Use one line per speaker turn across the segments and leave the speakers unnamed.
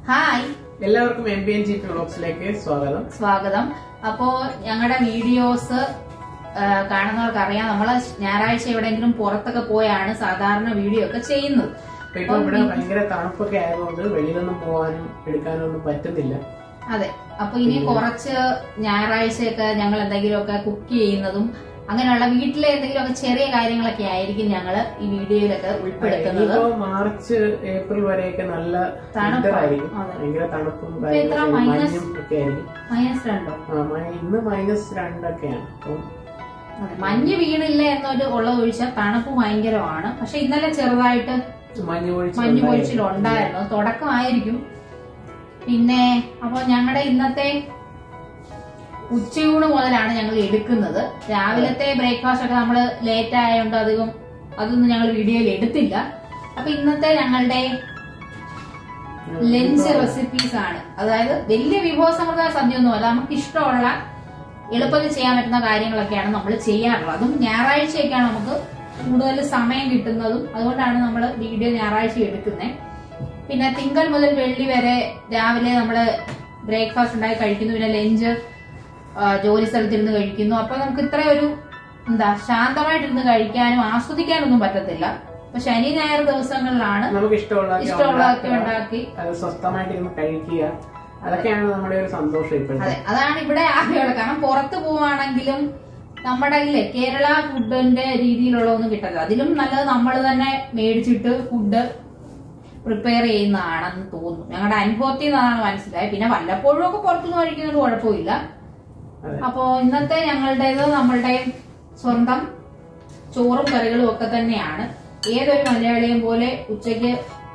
Hi
എല്ലാവർക്കും M P N G P വ്ളോഗ്സിലേക്ക് സ്വാഗതം
സ്വാഗതം അപ്പോ ഞങ്ങളുടെ വീഡിയോസ് കാണുന്നവർക്ക് അറിയാം നമ്മള് ഞായറാഴ്ച എവിടെയെങ്കിലും പുറത്തൊക്കെ പോയാണ് സാധാരണ വീഡിയോ ഒക്കെ ചെയ്യുന്നത്
അപ്പൊ ഇപ്പൊ ഇവിടെ ഭയങ്കര തണുപ്പൊക്കെ ആയതുകൊണ്ട് വെളിയിലൊന്നും പോകാനും എടുക്കാനും ഒന്നും പറ്റുന്നില്ല
അതെ അപ്പൊ ഇനി കുറച്ച് ഞായറാഴ്ചയൊക്കെ ഞങ്ങൾ എന്തെങ്കിലുമൊക്കെ കുക്ക് ചെയ്യുന്നതും അങ്ങനെയുള്ള വീട്ടിലെ എന്തെങ്കിലുമൊക്കെ ചെറിയ കാര്യങ്ങളൊക്കെ ആയിരിക്കും ഞങ്ങൾ ഈ വീഡിയോയിലൊക്കെ ഉൾപ്പെടുത്തുന്നത്
ഇനിയിപ്പോ മാർച്ച് ഏപ്രിൽ വരെയൊക്കെ നല്ല
തണുപ്പാണ്.
winter ആയിരിക്കും
അതെ.
ഭയങ്കര തണുപ്പും
ഇപ്പൊ എത്ര
കാര്യങ്ങളൊക്കെ
minus?
മഞ്ഞും ഒക്കെ ആയിരിക്കും
മൈനസ് രണ്ടോ
ആ, മ- ഇന്ന് മൈനസ് രണ്ടൊക്കെയാണ് അപ്പം
അതെ മഞ്ഞ് വീണില്ല എന്നൊരു ഉള്ള ഒഴിച്ചാൽ തണുപ്പ് ഭയങ്കരമാണ് പക്ഷെ ഇന്നലെ ചെറുതായിട്ട്
മഞ്ഞ് പൊഴിച്ച്
മഞ്ഞ് പൊഴിച്ചിലുണ്ടായിരുന്നു തുടക്കമായിരിക്കും പിന്നെ അപ്പോൾ ഞങ്ങളുടെ ഇന്നത്തെ ഉച്ചയൂണ് മുതലാണ് ഞങ്ങൾ എടുക്കുന്നത് രാവിലത്തെ ബ്രേക്ക്ഫാസ്റ്റ് ഒക്കെ നമ്മൾ ലേറ്റ് ആയതുകൊണ്ട് അധികം അതൊന്നും ഞങ്ങൾ വീഡിയോയിൽ എടുത്തില്ല അപ്പൊ ഇന്നത്തെ ഞങ്ങളുടെ ലഞ്ച് റെസിപ്പീസ് ആണ് അതായത് വലിയ വിഭവസമൃദ്ധ സദ്യ ഒന്നുമല്ല നമുക്ക് ഇഷ്ടമുള്ള എളുപ്പത്തിൽ ചെയ്യാൻ പറ്റുന്ന കാര്യങ്ങളൊക്കെയാണ് നമ്മൾ ചെയ്യാറുള്ളത് അതും ഞായറാഴ്ചയൊക്കെയാണ് നമുക്ക് കൂടുതൽ സമയം കിട്ടുന്നതും അതുകൊണ്ടാണ് നമ്മൾ വീഡിയോ ഞായറാഴ്ച എടുക്കുന്നത് പിന്നെ തിങ്കൾ മുതൽ വെള്ളി വരെ രാവിലെ നമ്മൾ ബ്രേക്ക്ഫാസ്റ്റ് ഉണ്ടാക്കി കഴിക്കുന്നു പിന്നെ ലഞ്ച് ജോലി സ്ഥലത്തിരുന്ന് കഴിക്കുന്നു അപ്പൊ നമുക്ക് ഇത്ര ഒരു എന്താ ശാന്തമായിട്ടിരുന്ന് കഴിക്കാനും ആസ്വദിക്കാനൊന്നും പറ്റത്തില്ല അപ്പൊ ശനി ഞായർ ദിവസങ്ങളിലാണ്
നമുക്ക് ഇഷ്ടമുള്ളതൊക്കെ
ഇഷ്ടമുള്ളതൊക്കെ
ഉണ്ടാക്കുക.
ഉണ്ടാക്കി
അത് സ്വസ്ഥമായിട്ടിരുന്ന് കഴിക്കുക അതൊക്കെയാണ് നമ്മുടെ ഒരു സന്തോഷം ഇപ്പോഴത്തെ
അതെ അതാണ് ഇവിടെ ആകെയുള്ളത് കാരണം പുറത്ത് പോവാണെങ്കിലും നമ്മുടെ ഇല്ലേ കേരള ഫുഡിന്റെ രീതിയിലുള്ള ഒന്നും കിട്ടത്തില്ല അതിലും നല്ലത് നമ്മൾ തന്നെ മേടിച്ചിട്ട് ഫുഡ് പ്രിപ്പയർ ചെയ്യുന്നതാണെന്ന് തോന്നുന്നു ഞങ്ങളുടെ അനുഭവത്തിൽ നിന്നാണ് മനസ്സിലായത് പിന്നെ വല്ലപ്പോഴും ഒക്കെ പുറത്തുനിന്ന് കഴിക്കുന്നത് കുഴപ്പമില്ല
അതെ.
അപ്പോ ഇന്നത്തെ ഞങ്ങളുടേത് നമ്മളുടെ സ്വന്തം ചോറും കറികളും ഒക്കെ തന്നെയാണ് ഏതൊരു മലയാളിയും പോലെ ഉച്ചയ്ക്ക്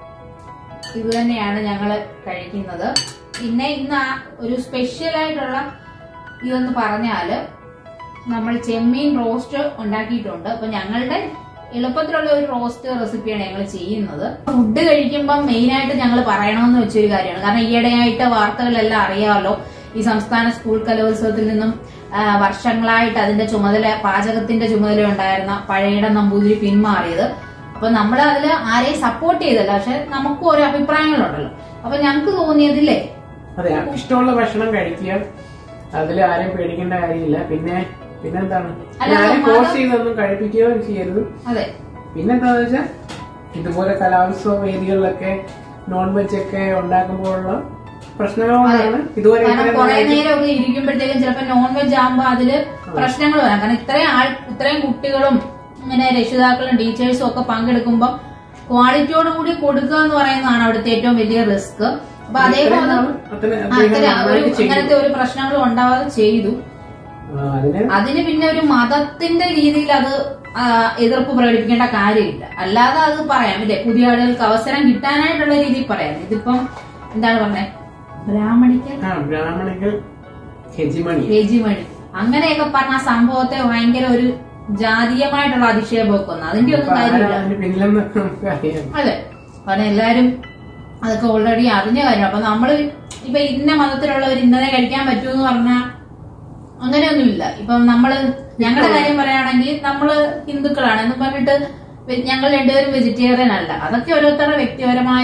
ഇത് തന്നെയാണ് ഞങ്ങൾ കഴിക്കുന്നത് പിന്നെ ഇന്ന് ആ ഒരു സ്പെഷ്യൽ ആയിട്ടുള്ള ഇതെന്ന് പറഞ്ഞാല് നമ്മൾ ചെമ്മീൻ റോസ്റ്റ് ഉണ്ടാക്കിയിട്ടുണ്ട് അപ്പൊ ഞങ്ങളുടെ എളുപ്പത്തിലുള്ള ഒരു റോസ്റ്റ് റെസിപ്പിയാണ് ഞങ്ങൾ ചെയ്യുന്നത് ഫുഡ് കഴിക്കുമ്പോൾ മെയിൻ ആയിട്ട് ഞങ്ങൾ പറയണമെന്ന് വെച്ചൊരു കാര്യമാണ് കാരണം ഈയിടെയായിട്ട് വാർത്തകളെല്ലാം അറിയാമല്ലോ ഈ സംസ്ഥാന സ്കൂൾ കലോത്സവത്തിൽ നിന്നും ആ, വർഷങ്ങളായിട്ട് അതിന്റെ ചുമതല പാചകത്തിന്റെ ചുമതല ഉണ്ടായിരുന്ന പഴയുടെ നമ്പൂതിരി പിന്മാറിയത് അപ്പൊ നമ്മൾ അതിൽ ആരെയും സപ്പോർട്ട് ചെയ്തല്ല പക്ഷെ നമുക്കും ഓരോ അഭിപ്രായങ്ങളുണ്ടല്ലോ അപ്പൊ ഞങ്ങൾക്ക് തോന്നിയതില്ലേ
അതെ ഇഷ്ടമുള്ള ഭക്ഷണം കഴിക്കുക അതിൽ ആരെയും പേടിക്കേണ്ട കാര്യമില്ല പിന്നെ പിന്നെന്താണ്
അല്ല,
ആരെയും
മതം-
ഫോഴ്സ് ചെയ്തൊന്നും കഴിപ്പിക്കുകയും ചെയ്യരുത്
അതെ
പിന്നെന്താന്ന് വെച്ചാൽ ഇതുപോലെ കലോത്സവ വേദികളിലൊക്കെ നോൺ വെജ് ഒക്കെ ഉണ്ടാക്കുമ്പോഴുള്ള പ്രശ്നങ്ങളാണ് ഇതുവരെ
കാരണം
ഇത്രയും
കുറെ
നാളായിട്ട്
നേരമൊക്കെ ഇരിക്കുമ്പോഴത്തേക്കും ചിലപ്പോ നോൺ വെജ് ആകുമ്പോ അതില് പ്രശ്നങ്ങൾ വരാം കാരണം ഇത്രയും ആൾ ഇത്രയും കുട്ടികളും ഇങ്ങനെ രക്ഷിതാക്കളും ടീച്ചേഴ്സും ഒക്കെ പങ്കെടുക്കുമ്പോ ക്വാളിറ്റിയോട് കൂടി കൊടുക്കുക എന്ന് പറയുന്നതാണ് അവിടുത്തെ ഏറ്റവും വലിയ റിസ്ക് അപ്പൊ അതേപോലെ
ഇത്രയും നാള് അത്ര-
ആ,
അദ്ദേഹം
ഇത്ര ഒരു
നന്നായിട്ട് ചെയ്തു.
അങ്ങനത്തെ ഒരു പ്രശ്നങ്ങളും ഉണ്ടാവാതെ ചെയ്തു
ആ, അതിന്
അതിന് പിന്നെ ഒരു മതത്തിന്റെ രീതിയിൽ അത് ആ, എതിർപ്പ് പ്രകടിപ്പിക്കേണ്ട കാര്യമില്ല അല്ലാതെ അത് പറയാം ഇല്ലേ പുതിയ ആളുകൾക്ക് അവസരം കിട്ടാനായിട്ടുള്ള രീതിയിൽ പറയാം ഇതിപ്പം എന്താണ് പറഞ്ഞത് ബ്രാഹ്മണിക്ക്
ആ ബ്രാഹ്മണികൾ ഹെജിമണി
രജിമണി അങ്ങനെയൊക്കെ പറഞ്ഞ ആ സംഭവത്തെ ഭയങ്കര ഒരു ജാതീയമായിട്ടുള്ള അധിക്ഷേപമൊക്കെ വന്നു അതിന്റെ ഒന്നും
അപ്പൊ ആരാ
കാര്യമില്ല
അതിന് പിന്നിലെന്ന് നമുക്ക് അറിയാം
അതെ കാരണം എല്ലാരും അതൊക്കെ ഓൾറെഡി അറിഞ്ഞ കാര്യം അപ്പൊ നമ്മള് ഇപ്പൊ ഇന്ന മതത്തിലുള്ളവർ ഇന്നലെ കഴിക്കാൻ പറ്റുമെന്ന് പറഞ്ഞാൽ അങ്ങനെയൊന്നുമില്ല ഇപ്പം നമ്മള് ഞങ്ങളുടെ കാര്യം പറയുകയാണെങ്കിൽ നമ്മള് ഹിന്ദുക്കളാണ് എന്ന് പറഞ്ഞിട്ട് വെ- ഞങ്ങൾ രണ്ടുപേരും വെജിറ്റേറിയൻ അല്ല അതൊക്കെ ഓരോരുത്തരുടെ വ്യക്തിപരമായ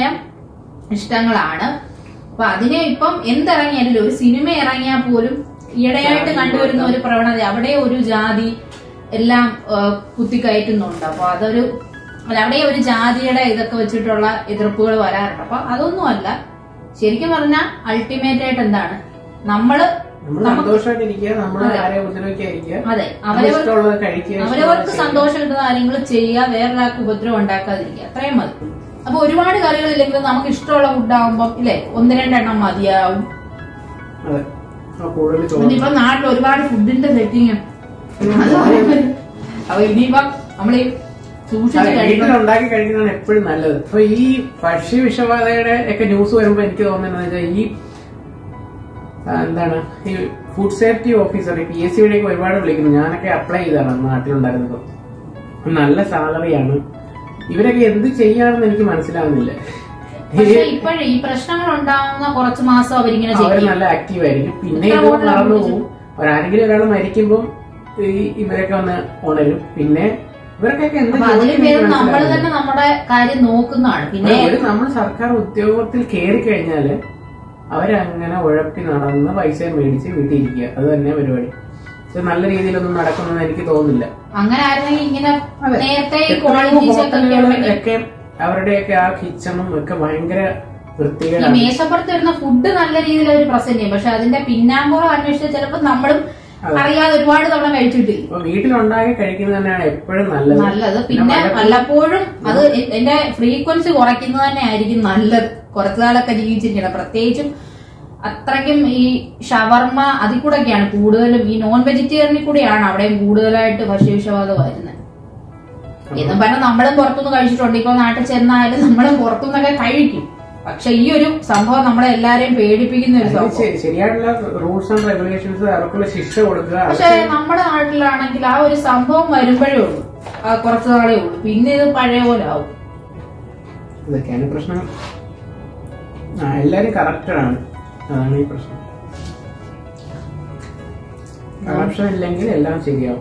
ഇഷ്ടങ്ങളാണ് അപ്പൊ അതിനെ ഇപ്പം എന്തിറങ്ങിയാലും ഒരു സിനിമ ഇറങ്ങിയാൽ പോലും ഈയിടെയായിട്ട് കണ്ടുവരുന്ന ഒരു പ്രവണത അവിടെ ഒരു ജാതി എല്ലാം ആ, കുത്തിക്കയറ്റുന്നുണ്ട് അപ്പൊ അതൊരു അല്ല അവിടെ ഒരു ജാതിയുടെ ഇതൊക്കെ വെച്ചിട്ടുള്ള എതിർപ്പുകൾ വരാറുണ്ട് അപ്പൊ അതൊന്നുമല്ല ശരിക്കും പറഞ്ഞാൽ അൾട്ടിമേറ്റ് ആയിട്ട് എന്താണ് നമ്മള്
നമ്മൾ സന്തോഷമായിട്ടിരിക്കുക നമ്മൾ ആരെയും ഉപദ്രവിക്കാതിരിക്കുക
അതെ
നമുക്ക്
അവരവർ
ഇഷ്ടമുള്ളത് കഴിക്കുക
അവരവർക്ക്
ഇഷ്ടമുള്ളത്
സന്തോഷം കിട്ടുന്ന കാര്യങ്ങൾ ചെയ്യുക വേറൊരാൾക്ക് ഉപദ്രവം ഉണ്ടാക്കാതിരിക്കുക അത്രയും മതി അപ്പൊ ഒരുപാട് കറികളില്ലെങ്കിലും നമുക്ക് ഇഷ്ടമുള്ള ഫുഡാകുമ്പോൾ ഇല്ലേ ഒന്ന് രണ്ടെണ്ണം മതിയാവും
ചെയ്യുക. അതെ ആ, കൂടുതൽ ചോദിച്ചു
ഇനിയിപ്പം നാട്ടിൽ ഒരുപാട് ഫുഡിന്റെ സെറ്റിങ് അപ്പൊ ഇനിയിപ്പം നമ്മൾ ഈ സൂക്ഷിച്ച് കഴിക്കണം
വീട്ടിലുണ്ടാക്കി കഴിക്കുന്നതാണ് എപ്പോഴും നല്ലത് അപ്പൊ ഈ ഭക്ഷ്യ വിഷബാധയുടെ ഒക്കെ ന്യൂസ് വരുമ്പോ എനിക്ക് തോന്നുന്നത് വെച്ചാൽ ഈ ആ, എന്താണ് ഈ ഫുഡ് സേഫ്റ്റി ഓഫീസർ ഈ പി എസ് സിയുടെ ഒക്കെ ഒരുപാട് വിളിക്കുന്നു ഞാനൊക്കെ അപ്ലൈ ചെയ്താണ് നാട്ടിലുണ്ടായിരുന്നത് നല്ല സാലറിയാണ് ഇവരൊക്കെ എന്ത് ചെയ്യാണെന്ന് എനിക്ക് മനസ്സിലാവുന്നില്ല
പക്ഷെ ഇപ്പോഴേ ഈ പ്രശ്നങ്ങൾ ഉണ്ടാവുന്ന കുറച്ച് മാസം അവരിങ്ങനെ
അവർ
ചെയ്യും
നല്ല ആക്റ്റീവ് ആയിരിക്കും പിന്നെ
എത്ര
ഇത്
ഓർഡർ
മറന്നു
വിളിച്ചു?
പോകും ഒരാരെങ്കിലും ഒരാൾ മരിക്കുമ്പോൾ ഈ ഇവരൊക്കെ ഒന്ന് ഉണരും പിന്നെ ഇവർക്കൊക്കെ എന്ത്
അപ്പൊ അതിലും
ജോലി
പേര്
എന്ന്
നമ്മൾ
മനസ്സിലാവില്ല.
തന്നെ നമ്മുടെ കാര്യം നോക്കുന്നതാണ് പിന്നെ
ഒരു നമ്മൾ സർക്കാർ ഉദ്യോഗത്തിൽ കയറി കഴിഞ്ഞാല് അവരങ്ങനെ ഉഴപ്പി നടന്ന് പൈസ മേടിച്ച് വീട്ടിൽ ഇരിക്കുക അത് തന്നെ പരിപാടി പക്ഷെ നല്ല രീതിയിലൊന്നും നടക്കുമെന്ന് എനിക്ക് തോന്നുന്നില്ല
അങ്ങനെ ആയിരുന്നെങ്കിൽ ഇങ്ങനെ
അതെ.
നേരത്തെ ഈ
എത്രയോ
ക്വാളിറ്റീസ് ഒക്കെ ഉണ്ടെങ്കിൽ
ഹോട്ടലുകളിലൊക്കെ അവരുടെയൊക്കെ ആ കിച്ചണും ഒക്കെ ഭയങ്കര
ഈ
വൃത്തികേടാണ്
മേശപ്പുറത്ത് വരുന്ന ഫുഡ് നല്ല രീതിയിൽ അവർ പ്രസന്റ് ചെയ്യും പക്ഷെ അതിന്റെ പിന്നാമ്പുറം അന്വേഷിച്ച് ചിലപ്പോൾ നമ്മളും അറിയാതെ ഒരുപാട് തവണ കഴിച്ചിട്ടില്ല
അപ്പൊ വീട്ടിലുണ്ടാക്കി കഴിക്കുന്നത് തന്നെയാണ് എപ്പോഴും നല്ലത്
നല്ലത് പിന്നെ വല്ലപ്പോഴും അത് എ- എന്റെ ഫ്രീക്വൻസി കുറയ്ക്കുന്നത് തന്നെ ആയിരിക്കും നല്ലത് കുറച്ചു കാലൊക്കെ ജീവിച്ചിരിക്കണം പ്രത്യേകിച്ചും അത്രയ്ക്കും ഈ ഷവർമ്മ അതിൽ കൂടെയൊക്കെയാണ് കൂടുതലും ഈ നോൺ വെജിറ്റേറിയനിൽ കൂടെയാണ് അവിടെയും കൂടുതലായിട്ട് ഭക്ഷ്യവിഷബാധ വരുന്നത് എന്നും പറഞ്ഞാൽ നമ്മളും പുറത്തുനിന്ന് കഴിച്ചിട്ടുണ്ട് ഇപ്പൊ നാട്ടിൽ ചെന്നാലും നമ്മളും പുറത്തുനിന്നൊക്കെ കഴിക്കും പക്ഷെ ഈ ഒരു സംഭവം നമ്മളെ എല്ലാരെയും പേടിപ്പിക്കുന്ന ഒരു
അത്
സംഭവം
ശരി- ശരിയായിട്ടുള്ള റൂൾസ് ആൻഡ് റെഗുലേഷൻസ് അവർക്കുള്ള ശിക്ഷ കൊടുക്കുക
പക്ഷെ നമ്മുടെ നാട്ടിലാണെങ്കിൽ ആ ഒരു സംഭവം വരുമ്പോഴേ ഉള്ളൂ ആ കുറച്ചു നാളേ ഉള്ളൂ പിന്നെ ഇത് പഴയ പോലെ ആവും
ഇതൊക്കെയാണ് പ്രശ്നം ആ എല്ലാരും കറക്റ്റഡ് ആണ് അതാണ് ഈ പ്രശ്നം കറപ്ഷൻ ഇല്ലെങ്കിൽ എല്ലാം ശരിയാവും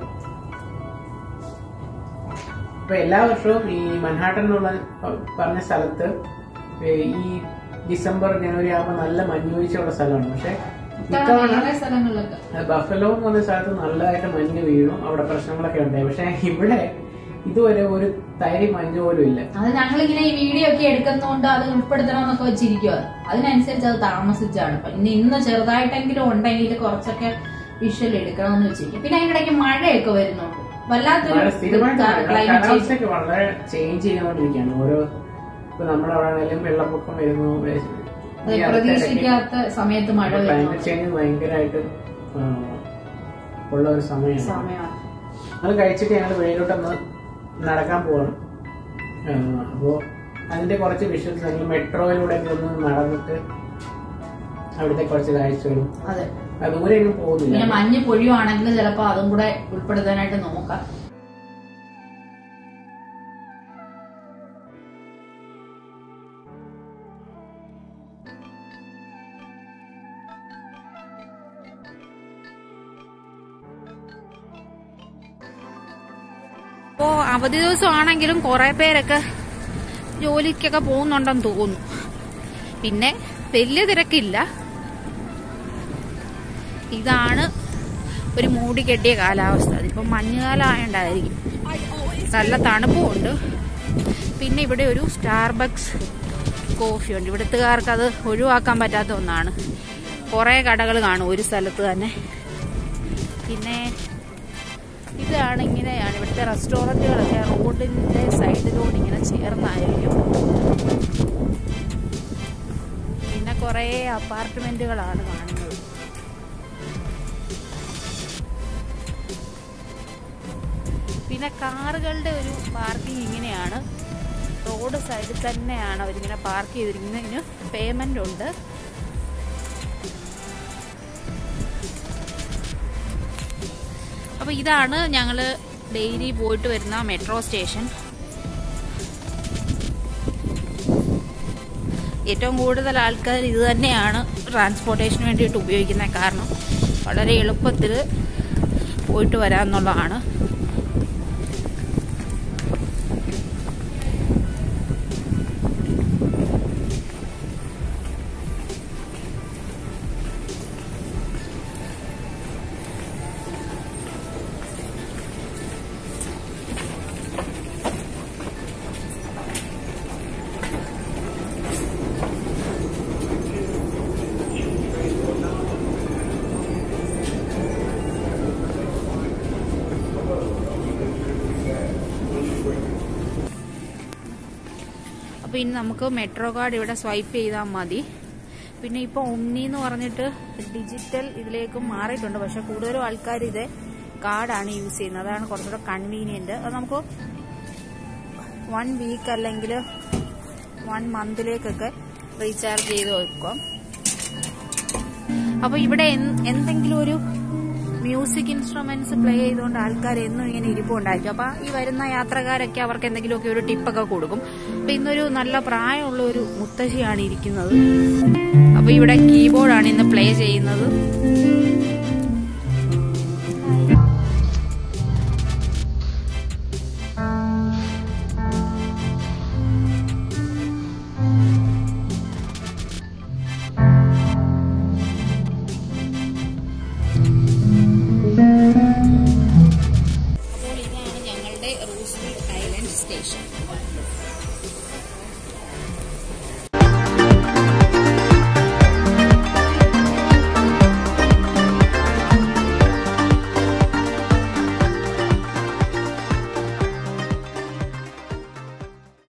ഇപ്പൊ എല്ലാ വർഷവും ഈ മൻഹാട്ടൻ എന്നുള്ള പറഞ്ഞ സ്ഥലത്ത് ഈ ഡിസംബർ ജനുവരി ആകുമ്പോൾ നല്ല മഞ്ഞ് വീഴ്ചയുള്ള സ്ഥലമാണ് പക്ഷെ ഇത്തവണ
വേറെ സ്ഥലങ്ങളിലൊക്കെ
അത് ബഫലോ എന്ന് പറഞ്ഞ സ്ഥലത്ത് നല്ലതായിട്ട് മഞ്ഞ് വീണു അവിടെ പ്രശ്നങ്ങളൊക്കെ ഉണ്ടായി പക്ഷെ ഇവിടെ ഇതുവരെ ഒരു തരി മഞ്ഞ് പോലും ഇല്ല
അത് ഞങ്ങളിങ്ങനെ ഈ വീഡിയോ ഒക്കെ എടുക്കുന്നതുകൊണ്ട് അത് ഉൾപ്പെടുത്തണം എന്നൊക്കെ വെച്ചിരിക്കുക അതിനനുസരിച്ച് അത് താമസിച്ചാണ് പിന്നെ ഇന്ന് ചെറുതായിട്ടെങ്കിലും ഉണ്ടെങ്കിൽ കുറച്ചൊക്കെ വിഷ്വൽ എടുക്കണമെന്ന് വെച്ചിരിക്കും പിന്നെ അതിനിടയ്ക്ക് മഴയൊക്കെ വരുന്നുണ്ട് വല്ലാത്തൊരു
വളരെ സ്ഥിരമായിട്ട് മഴ.
ക്ലൈമറ്റ് ചേഞ്ച്
കാലാവസ്ഥയൊക്കെ വളരെ ചേഞ്ച് ചെയ്തുകൊണ്ടിരിക്കുകയാണ് ഓരോ ഇപ്പൊ നമ്മുടെ അവിടെ ആണെങ്കിലും വെള്ളപ്പൊക്കം വരുന്നു
അത് പ്രതീക്ഷിക്കാത്ത സമയത്ത് മഴ വരുന്നു
ക്ലൈമറ്റ് ചേഞ്ച് ഭയങ്കരമായിട്ട് ആ, ഉള്ള ഒരു സമയമാണ്
സമയമാണ്
അത് കഴിച്ചിട്ട് ഞങ്ങൾ വെളിയിലോട്ടൊന്ന് നടക്കാൻ പോകണം അപ്പോ അതിന്റെ കുറച്ച് വിഷ്വൽസ് ഞങ്ങൾ മെട്രോയിലൂടെ ഒക്കെ ഒന്ന് നടന്നിട്ട് അവിടുത്തെ കുറച്ച് കാഴ്ചകളും
അതെ
അത് ദൂരെ ഒന്നും പോകുന്നില്ല
പിന്നെ മഞ്ഞ് പൊഴിയുവാണെങ്കിൽ ചിലപ്പോ അതും കൂടെ ഉൾപ്പെടുത്താനായിട്ട് നോക്കാം
ഇപ്പോ അവധി ദിവസമാണെങ്കിലും കുറെ പേരൊക്കെ ജോലിക്കൊക്കെ പോകുന്നുണ്ടെന്ന് തോന്നുന്നു പിന്നെ വലിയ തിരക്കില്ല ഇതാണ് ഒരു മൂടി കെട്ടിയ കാലാവസ്ഥ അതിപ്പോ മഞ്ഞുകാലം ആയതുകൊണ്ടായിരിക്കും നല്ല തണുപ്പുമുണ്ട് പിന്നെ ഇവിടെ ഒരു സ്റ്റാർബക്സ് കോഫി ഉണ്ട് ഇവിടുത്തുകാർക്ക് അത് ഒഴിവാക്കാൻ പറ്റാത്ത ഒന്നാണ് കുറേ കടകൾ കാണും ഒരു സ്ഥലത്ത് തന്നെ പിന്നെ ഇതാണ് ഇങ്ങനെയാണ് ഇവിടുത്തെ റെസ്റ്റോറൻറ്റുകളൊക്കെ റോഡിന്റെ സൈഡിലൂടെ ഇങ്ങനെ ചേർന്നായിരിക്കും പിന്നെ കുറേ അപ്പാർട്ട്മെന്റുകളാണ് കാണുന്നത് പിന്നെ കാറുകളുടെ ഒരു പാർക്കിംഗ് ഇങ്ങനെയാണ് റോഡ് സൈഡിൽ തന്നെയാണ് അവരിങ്ങനെ പാർക്ക് ചെയ്തിരിക്കുന്നത് ഇതിന് പേയ്മെന്റ് ഉണ്ട് അപ്പൊ ഇതാണ് ഞങ്ങള് ഡെയിലി പോയിട്ട് വരുന്ന മെട്രോ സ്റ്റേഷൻ ഏറ്റവും കൂടുതൽ ആൾക്കാർ ഇത് തന്നെയാണ് ട്രാൻസ്പോർട്ടേഷന് വേണ്ടിയിട്ട് ഉപയോഗിക്കുന്നത് കാരണം വളരെ എളുപ്പത്തിൽ പോയിട്ട് വരാമെന്നുള്ളതാണ് അപ്പോൾ ഇനി നമുക്ക് മെട്രോ കാർഡ് ഇവിടെ സ്വൈപ്പ് ചെയ്താൽ മതി പിന്നെ ഇപ്പോൾ ഒമ്നി എന്ന് പറഞ്ഞിട്ട് ഡിജിറ്റൽ ഇതിലേക്ക് മാറിയിട്ടുണ്ട് പക്ഷെ കൂടുതലും ആൾക്കാർ ഇത് കാർഡാണ് യൂസ് ചെയ്യുന്നത് അതാണ് കുറച്ചുകൂടെ കൺവീനിയന്റ് അത് നമുക്ക് വൺ വീക്ക് അല്ലെങ്കിൽ വൺ മന്തിലേക്കൊക്കെ റീചാർജ് ചെയ്ത് വെക്കാം അപ്പോൾ ഇവിടെ എന്ത്- എന്തെങ്കിലും ഒരു മ്യൂസിക് ഇൻസ്ട്രുമെന്റ്സ് പ്ലേ ചെയ്തുകൊണ്ട് ആൾക്കാർ എന്നും ഇങ്ങനെ ഇരിപ്പുണ്ടായിരിക്കും അപ്പൊ ഈ വരുന്ന യാത്രക്കാരൊക്കെ അവർക്ക് എന്തെങ്കിലുമൊക്കെ ഒരു ടിപ്പൊക്കെ കൊടുക്കും അപ്പൊ ഇന്നൊരു നല്ല പ്രായമുള്ള ഒരു മുത്തശ്ശിയാണ് ഇരിക്കുന്നത് അപ്പൊ ഇവിടെ കീബോർഡാണ് ഇന്ന് പ്ലേ ചെയ്യുന്നത്